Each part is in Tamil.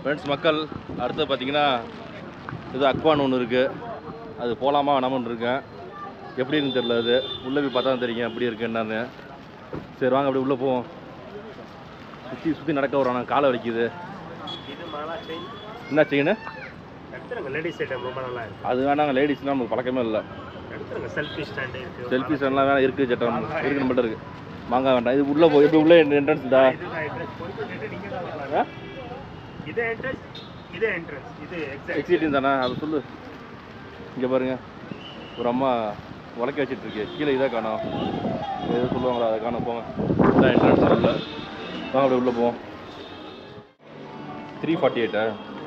ஃப்ரெண்ட்ஸ் மக்கள் அடுத்து பார்த்தீங்கன்னா இது அக்வான் ஒன்று இருக்குது அது போகலாமா வேணாமான்னு இருக்கேன் எப்படி இருக்குன்னு தெரியல அது உள்ளே போய் பார்த்தா தான் தெரியும் எப்படி இருக்கு என்னன்னு சரி வாங்க அப்படி உள்ளே போவோம் சுற்றி சுற்றி நடக்க வரோம் காலை வலிக்குது இது மாலா செயின் என்ன செயின் எடுத்துருங்க லேடிஸ் ஐட்டம் ரொம்ப நல்லா இருக்கு அது வேணாங்க லேடிஸ்லாம் நமக்கு பழக்கமே இல்லை எடுத்துருங்க செல்ஃபி ஸ்டாண்டு இருக்கு செல்ஃபி ஸ்டாண்ட்லாம் வேணாம் இருக்குது சட்டம் இருக்கு நம்மள்ட்ட இருக்குது வாங்க வேண்டாம் இது உள்ளே போய் எப்படி உள்ளே என்ட்ரன்ஸ் தான் இதுதான் entrance. போயிட்டு நீங்க தான் வரலாம். ஆ இது entrance, இது entrance. இது exit. எக்ஸிட்டிங் தானே அதை சொல்லு இங்கே பாருங்க ஒரு அம்மா உலக்க வச்சிட்டு இருக்கு கீழே இதாக காணோம் ஏதோ சொல்லுவாங்களா அதை காணோம் போங்க இதான் என்ட்ரன்ஸ் உள்ள வாங்க அப்படியே உள்ளே போவோம் த்ரீ ஃபார்ட்டி எயிட்டா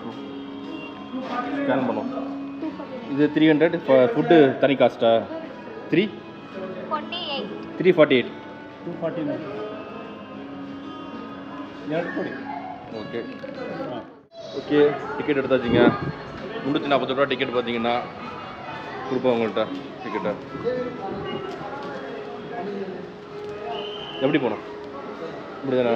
ஸ்கேன் பண்ணோம் இது த்ரீ ஹண்ட்ரட் ஃபுட்டு தனி காஸ்ட்டா three three forty eight okay okay ticket எடுத்தாச்சுங்க முந்நூற்றி நாற்பது ரூபா டிக்கெட் பார்த்தீங்கன்னா கொடுப்போம் உங்கள்கிட்ட டிக்கெட்டை எப்படி போனோம் இப்படி தானே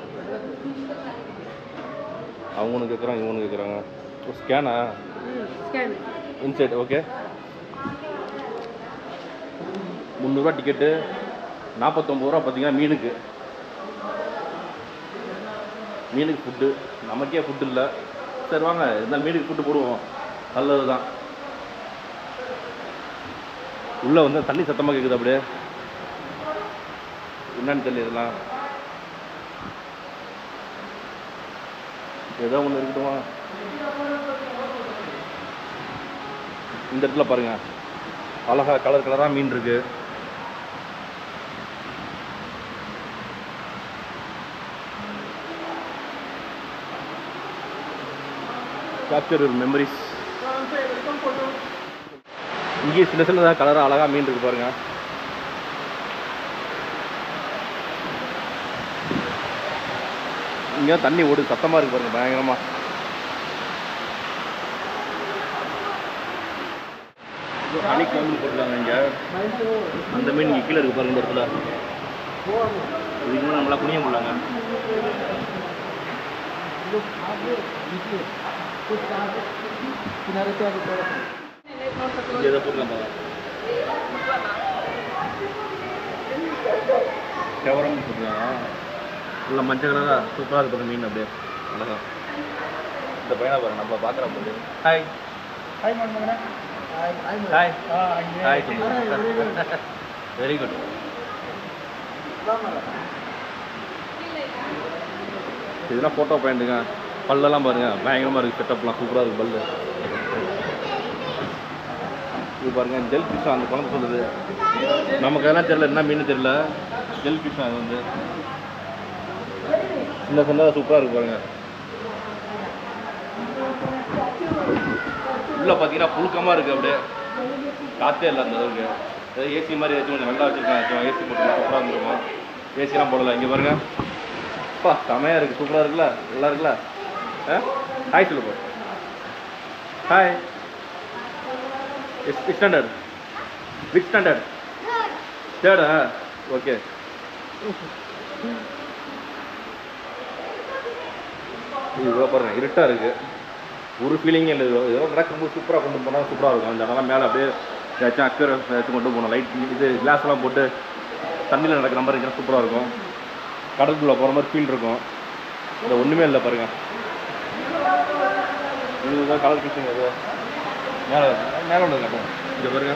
அவங்க ஒன்று கேட்குறாங்க இவங்க ஒன்று கேட்குறாங்க ஓ ஸ்கேனா இன்சைட் ஓகே முந்நூறுரூவா டிக்கெட்டு நாற்பத்தொம்பது ரூபா பார்த்தீங்கன்னா மீனுக்கு மீனுக்கு ஃபுட்டு நமக்கே ஃபுட்டு இல்லை சரி வாங்க இருந்தாலும் மீனுக்கு ஃபுட்டு போடுவோம் நல்லது தான் உள்ளே வந்து தண்ணி சத்தமாக கேட்குது அப்படியே என்னன்னு தெரியல இதெல்லாம் ஏதோ ஒன்று இருக்கட்டுமா இந்த இடத்துல பாருங்க அழகா கலர் கலராக மீன் இருக்கு கேப்சர் ஒரு மெமரிஸ் இங்கே சில சில கலராக அழகா மீன் இருக்கு பாருங்க இங்கே தண்ணி ஓடுது சத்தமாக இருக்கு பாருங்க பயங்கரமா ஹனி கோம்பு போட்டுருக்காங்க இங்கே அந்த மீன் இங்கே கீழே இருக்கு பாருங்க இந்த இடத்துல இதுக்கு மேலே நம்மளா குனிய முடியலங்க இங்கே எதை போட்டுருக்காங்க கவரம் போட்டுருக்காங்க உள்ள மஞ்சள் கலராக சூப்பராக இருக்கு பாருங்க மீன் அப்படியே அழகா இந்த பையனை பாருங்க நம்ம பார்க்குற போது ஹாய் Hi, மன்மகனே. Hi, hi, மகனே. ஹாய் ஆ, இங்கே. Hi Very good. Very good இதெல்லாம் ஃபோட்டோ பாயிண்ட்டுங்க பல்லெல்லாம் பாருங்க பயங்கரமாக இருக்குது செட்டப்லாம் சூப்பராக இருக்குது பல்லு இது பாருங்க ஜெல் ஃபிஷ் அந்த குழந்தை சொல்லுது நமக்கு அதெல்லாம் தெரியல என்ன மீன் தெரியல ஜெல் ஃபிஷ் அது வந்து சின்ன சின்னதாக சூப்பராக இருக்கு பாருங்க உள்ள பார்த்தீங்கன்னா புழுக்கமாக இருக்குது அப்படியே காற்றே இல்லை அந்த அளவுக்கு ஏதாவது ஏசி மாதிரி ஏதாச்சும் கொஞ்சம் நல்லா வச்சுருக்கேன் ஏசி போட்டு சூப்பராக இருந்துருக்கும் ஏசிலாம் போடல இங்கே பாருங்க அப்பா செமையாக இருக்குது சூப்பராக இருக்குல்ல நல்லா இருக்குல்ல ஆ ஹாய் சொல்லு போ hi yes standard which standard தேர்டா ஓகே இது இவ்வளோ பாருங்க இருட்டாக இருக்குது ஒரு ஃபீலிங்கே இல்லை இது இதெல்லாம் நடக்கும்போது சூப்பராக கொண்டு போனால் சூப்பராக இருக்கும் அந்த இடம்லாம் மேலே அப்படியே ஏதாச்சும் அக்கறை ஏதாச்சும் கொண்டு போகணும் லைட் இது கிளாஸ்லாம் போட்டு தண்ணியில் நடக்கிற மாதிரி இருக்கிற சூப்பராக இருக்கும் கடலுக்குள்ளே போகிற மாதிரி ஃபீல் இருக்கும் இந்த ஒன்றுமே இல்லை பாருங்க இதுதான் கலர் ஃபிஷிங் அது மேலே மேலே ஒன்று காட்டும் இங்கே பாருங்க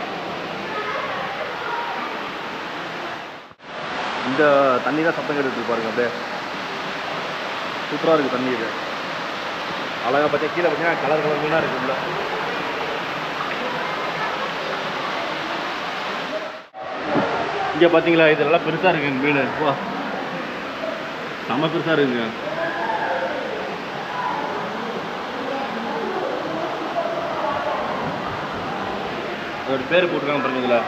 இந்த தண்ணி தான் சத்தம் கேட்டுட்டு பாருங்க அப்படியே சூப்பராக இருக்குது தண்ணி இது அழகா பார்த்தா கீழே பார்த்தீங்கன்னா கலர் கலர் மீனாக இருக்கு உள்ள இங்கே பார்த்தீங்களா இது நல்லா பெருசாக இருக்குங்க மீன் வா செம்ம பெருசாக இருக்குங்க ஒரு பேர் போட்டிருக்காங்க பாருங்க இதில்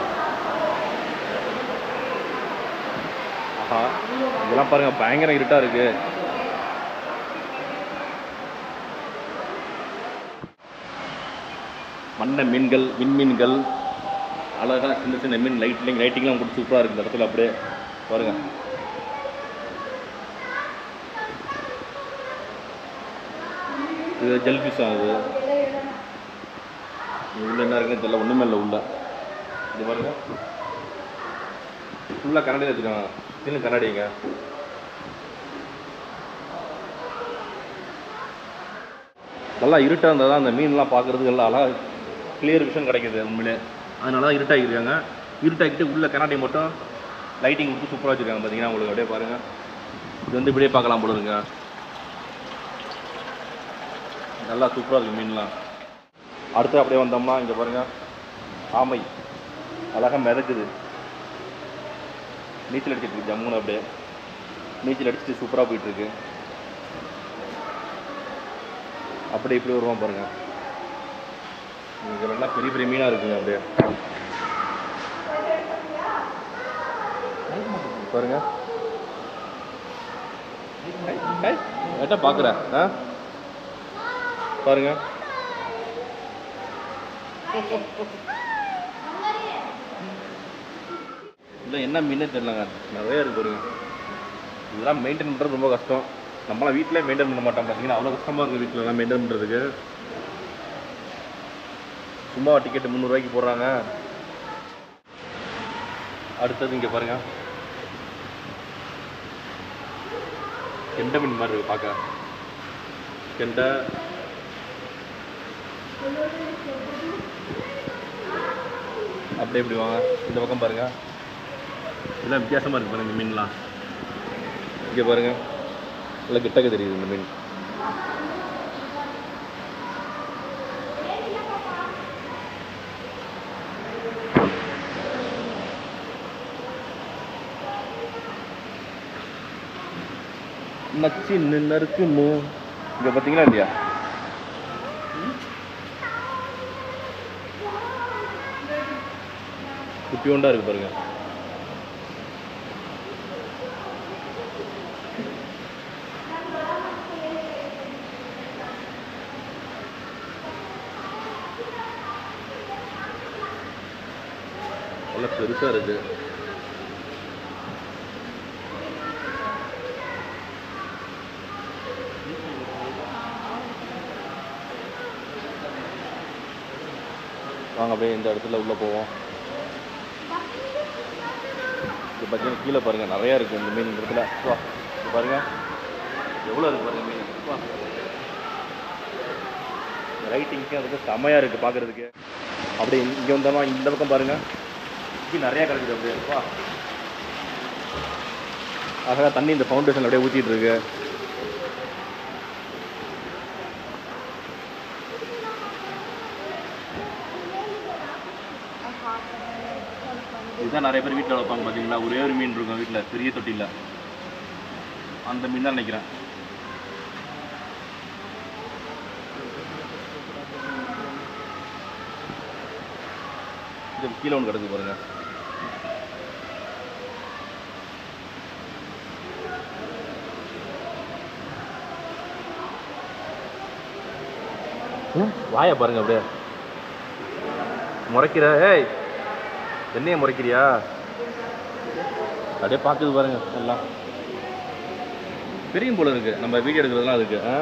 ஆஹா இதெல்லாம் பாருங்க பயங்கர இருட்டாக இருக்கு வண்ண மீன்கள் விண்மீன்கள் அழகாக சின்ன சின்ன மீன் லைட்லிங் லைட்டிங்லாம் கொடுத்து சூப்பராக இருக்குது இந்த இடத்துல அப்படியே பாருங்க இது ஜெல் ஃபிஷ் ஆகுது உள்ள என்ன இருக்குன்னு தெரியல ஒன்றுமே இல்லை உள்ள இது பாருங்க ஃபுல்லாக கண்ணாடி வச்சுருக்காங்க சின்ன கண்ணாடிங்க நல்லா இருட்டாக இருந்தால் தான் அந்த மீன்லாம் பார்க்குறதுக்கு எல்லாம் அழகாக கிளியர் விஷன் கிடைக்குது உண்மையிலே அதனால தான் இருட்டாகிருக்காங்க இருட்டாக்கிட்டு உள்ள கண்ணாடி மட்டும் லைட்டிங் கொடுத்து சூப்பராக வச்சுருக்காங்க பார்த்தீங்கன்னா உங்களுக்கு அப்படியே பாருங்கள் இது வந்து இப்படியே பார்க்கலாம் போல இருங்க நல்லா சூப்பராக இருக்குது மீன்லாம் அடுத்து அப்படியே வந்தோம்னா இங்கே பாருங்கள் ஆமை அழகாக மிதக்குது நீச்சல் அடிச்சிட்டு இருக்கு ஜம்முன்னு அப்படியே நீச்சல் அடிச்சுட்டு சூப்பராக போயிட்டுருக்கு அப்படியே இப்படி வருவான் பாருங்க இங்கே எல்லாம் பெரிய பெரிய மீனாக இருக்குங்க அப்படியே பாருங்க ஏட்டா பார்க்குற ஆ பாருங்க இல்லை என்ன மீனே தெரியலங்க நிறைய இருக்கு பாருங்க இதெல்லாம் மெயின்டைன் பண்ணுறது ரொம்ப கஷ்டம் நம்மளாம் வீட்டிலே மெயின்டைன் பண்ண மாட்டோம் பார்த்தீங்கன்னா அவ்வளோ கஷ்டமாக இருக்குது வீட்டிலலாம் மெயின்டைன் பண்ணுறதுக்கு சும்மா டிக்கெட் முந்நூறுவாய்க்கு போடுறாங்க அடுத்தது இங்கே பாருங்க கெண்டை மீன் மாதிரி இருக்கு பார்க்க கெண்டை அப்படியே இப்படி வாங்க இந்த பக்கம் பாருங்க இதெல்லாம் வித்தியாசமாக இருக்கு பாருங்க இந்த மீன்லாம் இங்கே பாருங்க நல்லா கிட்டக்க தெரியுது இந்த மீன் நச்சு நறுக்குமோ இங்க பார்த்தீங்களா இல்லையா குட்டியோண்டா இருக்கு பாருங்க நல்லா பெருசா இருக்கு வாங்க அப்படியே இந்த இடத்துல உள்ள போவோம் இது பார்த்தீங்கன்னா கீழே பாருங்க நிறைய இருக்கு இந்த மீன் இந்த இடத்துல வா இது பாருங்க எவ்வளோ இருக்கு பாருங்க மீன் வா ரைட்டிங்க்கு அதுக்கு செமையா இருக்கு பார்க்கறதுக்கு அப்படியே இங்கே வந்தோமா இந்த பக்கம் பாருங்க இங்கே நிறைய கிடக்குது அப்படியே வா அழகா தண்ணி இந்த ஃபவுண்டேஷன் அப்படியே ஊற்றிட்டு இருக்கு இதுதான் நிறைய பேர் வீட்டில் வளர்ப்பாங்க பார்த்தீங்களா ஒரே ஒரு மீன் இருக்கும் வீட்டில் பெரிய தொட்டியில் அந்த மீன் தான் நினைக்கிறேன் இது கீழே ஒன்று கிடக்கு பாருங்க ம், வாயை பாருங்க அப்படியே முறைக்கிற ஏய் என்னைய முறைக்கிறியா அப்படியே பார்க்குது பாருங்க எல்லாம் பெரியும் போல இருக்கு நம்ம வீடியோ எடுக்கிறதுலாம் அதுக்கு ஆ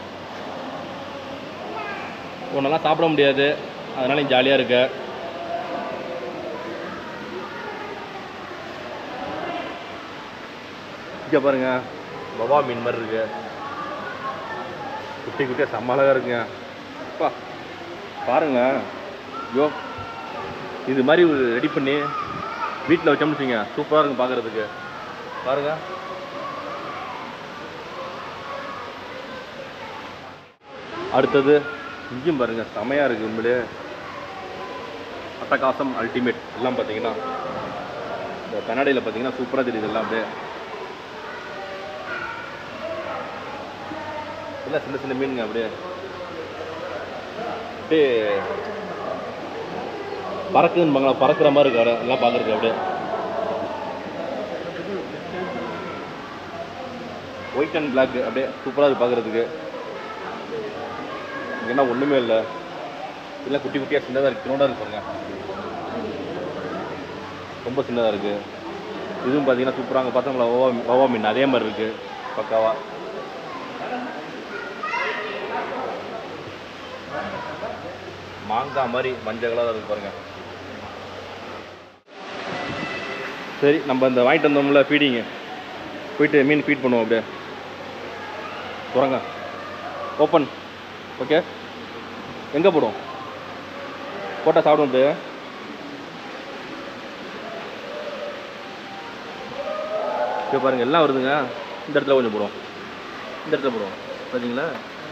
ஒன்றெல்லாம் சாப்பிட முடியாது அதனால நீ ஜாலியாக இருக்க இங்கே பாருங்க பவா மீன் மாதிரி இருக்கு குட்டி குட்டியாக செம்ம அழகா இருக்குங்க அப்பா பாருங்க ஐயோ இது மாதிரி ரெடி பண்ணி வீட்டில் வச்சோம்னு வச்சுங்க சூப்பராக இருக்கும் பார்க்குறதுக்கு பாருங்க அடுத்தது இங்கேயும் பாருங்க செமையாக இருக்குது உண்மையிலே அட்டகாசம் அல்டிமேட் எல்லாம் பார்த்தீங்கன்னா இந்த கண்ணாடியில் பார்த்தீங்கன்னா சூப்பராக தெரியுது எல்லாம் அப்படியே எல்லாம் சின்ன சின்ன மீனுங்க அப்படியே அப்படியே பறக்குதுன்னு பறக்கிற மாதிரி இருக்கு அட- எல்லாம் பார்க்குறதுக்கு அப்படியே ஒயிட் அண்ட் பிளாக் அப்படியே சூப்பராக இருக்கு பார்க்குறதுக்கு இங்கே என்ன ஒன்றுமே இல்லை இல்லை குட்டி குட்டியாக சின்னதாக இருக்கு சின்னதாக இருக்கு பாருங்க ரொம்ப சின்னதாக இருக்குது இதுவும் பார்த்தீங்கன்னா சூப்பராக அங்கே பார்த்தோம்ல ஓவா ஓவா மீன் அதே மாதிரி இருக்குது பக்காவா மாங்காய் மாதிரி மஞ்சள் கலர் இருக்கு பாருங்க சரி நம்ம இந்த வாங்கிட்டு வந்தோம்ல ஃபீடிங்கு போயிட்டு மீன் ஃபீட் பண்ணுவோம் அப்படியே துறங்க ஓப்பன் ஓகே எங்கே போடும் போட்டால் சாப்பிடும் அப்படியே இப்போ பாருங்கள் எல்லாம் வருதுங்க இந்த இடத்துல கொஞ்சம் போடுவோம் இந்த இடத்துல போடுவோம் பார்த்தீங்களா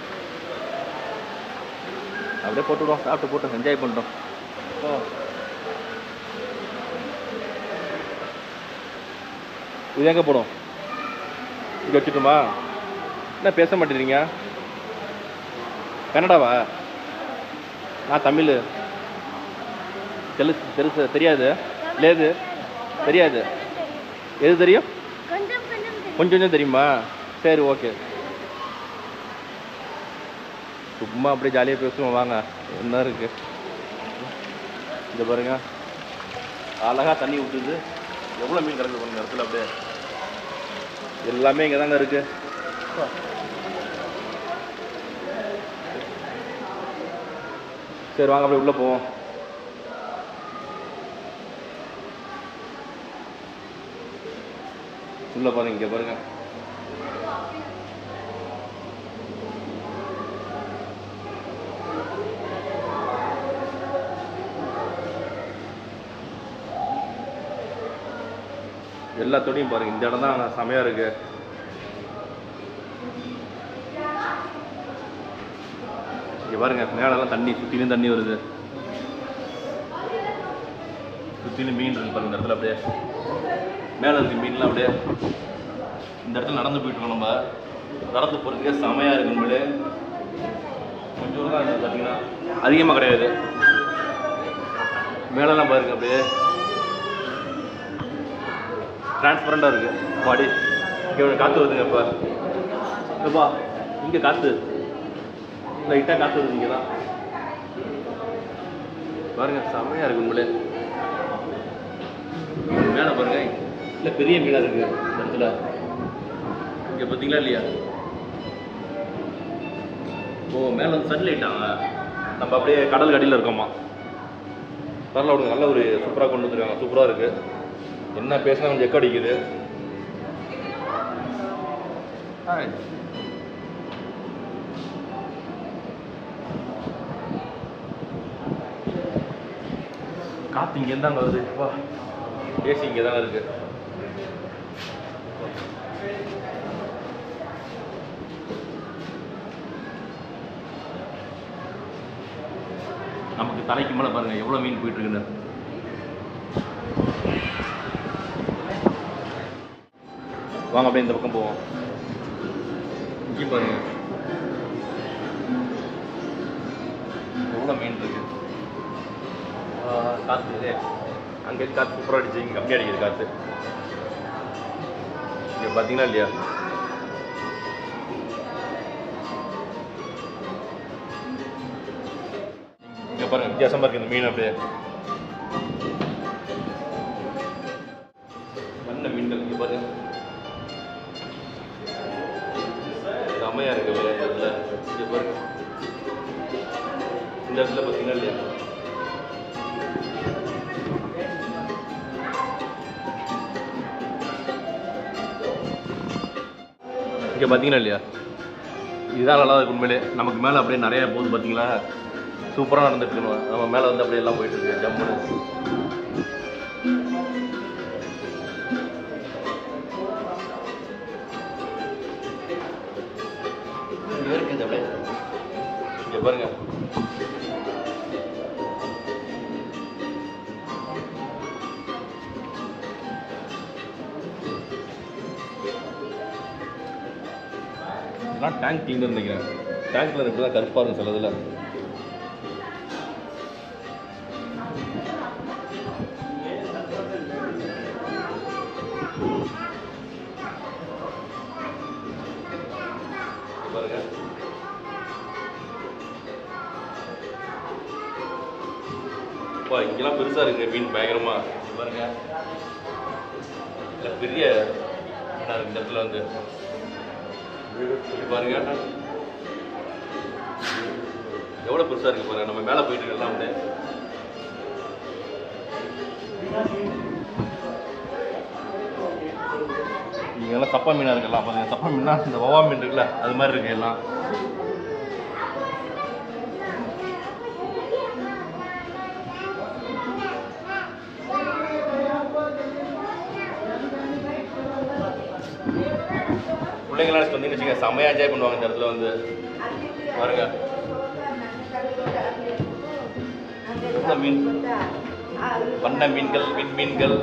அப்படியே போட்டு விடுவோம் சாப்பிட்டு போட்டு என்ஜாய் பண்ணிட்டோம் ஓ இது எங்கே போடும் இங்கே வச்சுட்டுமா என்ன பேச மாட்டேறீங்க கன்னடாவா நான் தமிழ் தெலுசு தெலுசு தெரியாது லேது தெரியாது எது தெரியும் கொஞ்சம் கொஞ்சம் தெரியும். கொஞ்சம் கொஞ்சம் தெரியுமா சரி ஓகே சும்மா அப்படியே ஜாலியாக பேசுவோம் வாங்க என்ன இருக்கு இந்த பாருங்க அழகா தண்ணி ஊற்றுது எவ்வளோ மீன் கிடக்குது பாருங்க இடத்துல அப்படியே எல்லாமே இங்கே தாங்க இருக்கு சரி வாங்க அப்படியே உள்ளே போவோம் உள்ள பாருங்க இங்கே பாருங்க எல்லா தொடியும் பாருங்க இந்த இடம் தான் செமையா இருக்கு இங்க பாருங்க மேலெல்லாம் தண்ணி சுத்திலும் தண்ணி வருது சுத்திலும் மீன் இருக்கு பாருங்க இந்த இடத்துல அப்படியே மேலே இருக்கு மீன்லாம் அப்படியே இந்த இடத்துல நடந்து போயிட்டு இருக்கோம் நம்ம நடந்து போகிறதுக்கே செமையாக இருக்கு உண்மையிலே கொஞ்சம் தான் இருக்குது பார்த்தீங்கன்னா அதிகமாக கிடையாது மேலெல்லாம் பாருங்க அப்படியே டிரான்ஸ்பரண்டாக இருக்குது பாடி இங்கே காற்று வருதுங்க இப்போ எப்பா இங்கே காற்று லைட்டாக காற்று வருது இங்கே தான் பாருங்க செமையாக இருக்கு உண்மையிலே மேலே பாருங்க இல்லை பெரிய மீனாக இருக்கு இந்த இடத்துல இங்கே பார்த்தீங்களா இல்லையா ஓ மேலே வந்து சன்லைட் ஆங்க நம்ம அப்படியே கடல் அடியில் இருக்கோமா பரவாயில்ல விடுங்க நல்ல ஒரு சூப்பராக கொண்டு வந்துருக்காங்க சூப்பராக இருக்கு என்ன பேசினா கொஞ்சம் எக்க அடிக்குது ஹாய் காற்று இங்கே தாங்க வருது வா ஏசி இங்கே தாங்க இருக்கு நமக்கு தலைக்கு மேலே பாருங்க எவ்வளோ மீன் போயிட்டு இருக்குன்னு வாங்க அப்படியே இந்த பக்கம் போவோம் இங்கே பாருங்க எவ்வளோ மீன் இருக்கு ஆ, காற்று இது அங்கே காற்று சூப்பராக அடிச்சு இங்கே கம்மியாக அடிக்குது காற்று இங்கே பார்த்தீங்களா இல்லையா இங்கே பாருங்க வித்தியாசமாக இருக்கு இந்த மீன் அப்படியே நல்ல மீன்கள் இங்கே பாருங்க செமையாக இருக்கு அப்படியே இந்த இடத்துல இங்கே பாருங்க இந்த இடத்துல பார்த்தீங்கன்னா இல்லையா இங்கே பார்த்தீங்கன்னா இல்லையா இதுதான் நல்லா இருக்கு உண்மையிலே நமக்கு மேலே அப்படியே நிறைய போகுது பார்த்தீங்களா சூப்பராக நடந்துட்டு இருக்கணும் நம்ம மேலே வந்து அப்படியே எல்லாம் போயிட்டு இருக்கு ஜம்முன்னு இங்க இருக்குது அப்படியே இங்கே பாருங்க இதெல்லாம் டேங்க் கிளீனர் நினைக்கிறேன் டேங்க்ல இப்படி தான் கருப்பாக இருக்கும் சிலதில் பாருங்க அப்பா இங்கெல்லாம் பெருசாக இருக்கு மீன் பயங்கரமா இங்க பாருங்க இல்லை பெரிய மீனா இருக்கு இந்த இடத்துல வந்து இங்க பாருங்க எவ்வளோ பெருசாக இருக்கு பாருங்க நம்ம மேலே போயிட்டு இருக்கலாம் வந்து இங்க எல்லாம் சப்பா மீனாக இருக்கலாம் பாருங்க சப்பா மீனா இந்த வவா மீன் இருக்குல்ல அது மாதிரி இருக்கு எல்லாம் பிள்ளைங்களாம் வந்தீங்கன்னு வச்சுங்க செம்மையாக என்ஜாய் பண்ணுவாங்க இந்த இடத்துல வந்து பாருங்க இந்த மீன் வண்ண மீன்கள் விண்மீன்கள்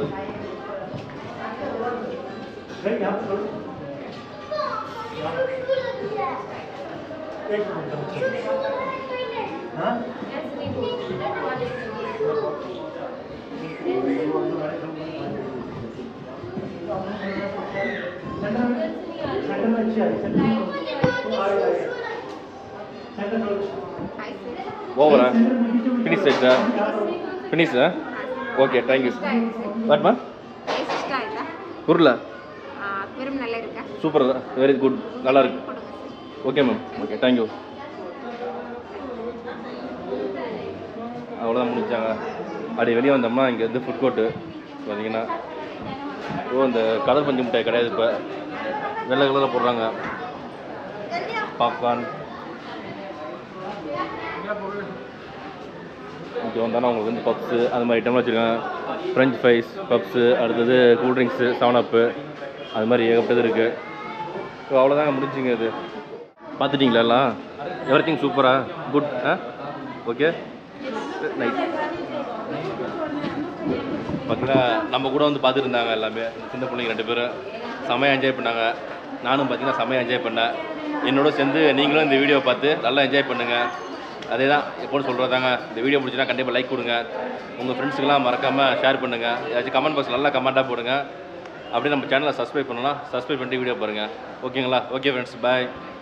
ஓவரா ಫಿನಿಶ್ ಆಯ್ತಾ finish okay thank you what ಮಾ டேஸ்ட் இஷ்டம் ஆயிட்டா புரியல பெரும் நல்லா இருக்கா சூப்பர் வெரி குட் நல்லா இருக்கு கொடுங்க sir okay ma'am okay thank you அவ்வளோதான் முடிச்சாங்க அப்படி வெளியே வந்தோம்னா இங்கே வந்து ஃபுட் கோர்ட்டு பார்த்தீங்கன்னா ஓ இந்த கடல் பஞ்சு மிட்டாய் கிடையாது இப்போ வெள்ளை கலரில் போடுறாங்க பாப்கார்ன் இங்கே வந்தாலும் உங்களுக்கு வந்து பப்ஸு அது மாதிரி ஐட்டம்லாம் வச்சுருக்காங்க ஃப்ரெஞ்ச் ஃப்ரைஸ் பப்ஸு அடுத்தது கூல்ட்ரிங்க்ஸு செவன் அப்பு அது மாதிரி ஏகப்பட்டது இருக்குது ஸோ அவ்வளோதாங்க முடிஞ்சுங்க இது பார்த்துட்டிங்களா எல்லாம் எவ்ரி திங் சூப்பரா குட் ஆ ஓகே நைட் பார்த்தீங்கன்னா நம்ம கூட வந்து பார்த்துட்டு இருந்தாங்க எல்லாமே சின்ன பிள்ளைங்க ரெண்டு பேரும் செமையாக என்ஜாய் பண்ணாங்க நானும் பார்த்தீங்கன்னா செமையாக என்ஜாய் பண்ணேன் என்னோட சேர்ந்து நீங்களும் இந்த வீடியோ பார்த்து நல்லா என்ஜாய் பண்ணுங்கள் அதே தான் எப்போன்னு சொல்கிறதாங்க இந்த வீடியோ பிடிச்சினா கண்டிப்பாக லைக் கொடுங்க உங்கள் ஃப்ரெண்ட்ஸுக்கெல்லாம் மறக்காமல் ஷேர் பண்ணுங்கள் ஏதாச்சும் கமெண்ட் பாக்ஸ் நல்லா கமெண்ட்டாக போடுங்க அப்படியே நம்ம சேனலை சப்ஸ்கிரைப் பண்ணலாம் சப்ஸ்கிரைப் பண்ணிட்டு வீடியோ பாருங்கள் ஓகேங்களா ஓகே ஃப்ரெண்ட்ஸ் பாய்